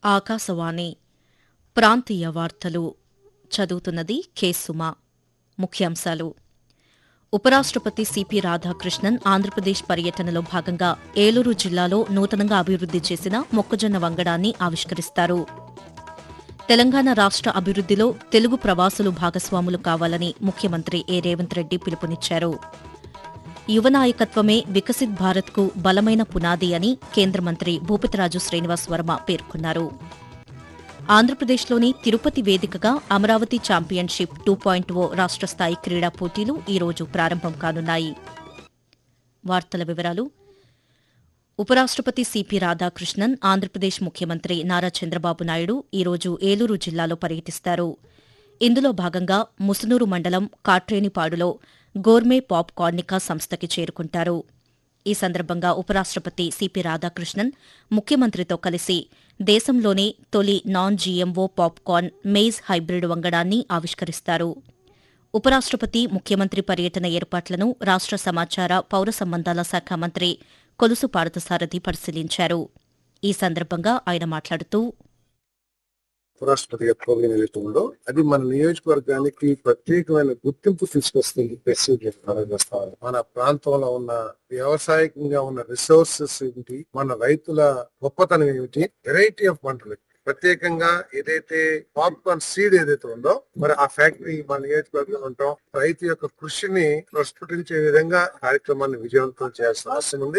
ఆకాశవాణి ప్రాంతీయ వార్తలు చదువుతున్నది కె సుమ ముఖ్యాంశాలు ఉపరాష్టపతి సిపి రాధాకృష్ణన్ ఆంధ్రప్రదేశ్ పర్యటనలో భాగంగా ఏలూరు జిల్లాలో నూతనంగా అభివృద్ది చేసిన మొక్కజొన్న వంగడాన్ని ఆవిష్కరిస్తారు తెలంగాణ రాష్ట అభివృద్దిలో తెలుగు ప్రవాసులు భాగస్వాములు కావాలని ముఖ్యమంత్రి ఏ రేవంత్ రెడ్డి పిలుపునిచ్చారు యువ నాయకత్వమే వికసిత్ భారత్కు బలమైన పునాది అని కేంద్ర మంత్రి భూపతిరాజు శ్రీనివాస్ వర్మ పేర్కొన్నారు ఆంధ్రప్రదేశ్లోని తిరుపతి వేదికగా Amaravati championship two point o రాష్ట స్థాయి క్రీడా పోటీలు ఈ రోజు ప్రారంభం కానున్నాయి వార్తల వివరాలు ఉపరాష్టపతి సిపి రాధాకృష్ణన్ ఆంధ్రప్రదేశ్ ముఖ్యమంత్రి నారా చంద్రబాబు నాయుడు ఈ రోజు ఏలూరు జిల్లాలో పర్యటిస్తారు ఇందులో భాగంగా ముసునూరు మండలం కాట్రేనిపాడులో గోర్మే పాప్ కార్నికా సంస్థకి చేరుకుంటారు ఈ సందర్భంగా ఉపరాష్టపతి సిపి రాధాకృష్ణన్ ముఖ్యమంత్రితో కలిసి దేశంలోనే తొలి non GMO popcorn maize hybrid వంగడాన్ని ఆవిష్కరిస్తారు ఉపరాష్టపతి ముఖ్యమంత్రి పర్యటన ఏర్పాట్లను రాష్ట సమాచార పౌర సంబంధాల శాఖ మంత్రి కొలుసు పార్థసారథి పరిశీలించారు ఈ సందర్భంగా ఆయన మాట్లాడుతూ ఉపరాష్ట్రపతి యొక్క ప్రోగ్రాం ఏదైతే ఉందో అది మన నియోజకవర్గానికి ప్రత్యేకమైన గుర్తింపు తీసుకొస్తుంది ప్రెసిడెంట్ చేస్తారు మన ప్రాంతంలో ఉన్న వ్యవసాయకంగా ఉన్న రిసోర్సెస్ ఏంటి మన రైతుల గొప్పతనం ఏమిటి వెరైటీ ఆఫ్ పంటలు ప్రత్యేకంగా ఏదైతే పాప్కార్న్ సీడ్ ఏదైతే ఉందో మరి ఆ ఫ్యాక్టరీ మన నియోజకవర్గంలో ఉంటాం రైతు యొక్క కృషిని ప్రస్ఫుటించే విధంగా కార్యక్రమాన్ని విజయవంతం చేయాల్సిన అవసరం ఉంది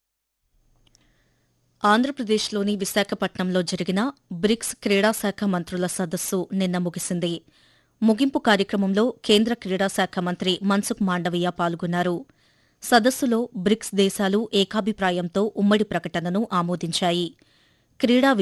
ఆంధ్రప్రదేశ్లోని విశాఖపట్నంలో జరిగిన బ్రిక్స్ క్రీడా శాఖ మంత్రుల సదస్సు నిన్న ముగిసింది ముగింపు కార్యక్రమంలో కేంద్ర క్రీడా శాఖ మంత్రి మన్సుఖ్ మాండవీయ పాల్గొన్నారు సదస్సులో బ్రిక్స్ దేశాలు ఏకాభిప్రాయంతో ఉమ్మడి ప్రకటనను ఆమోదించాయి క్రీడా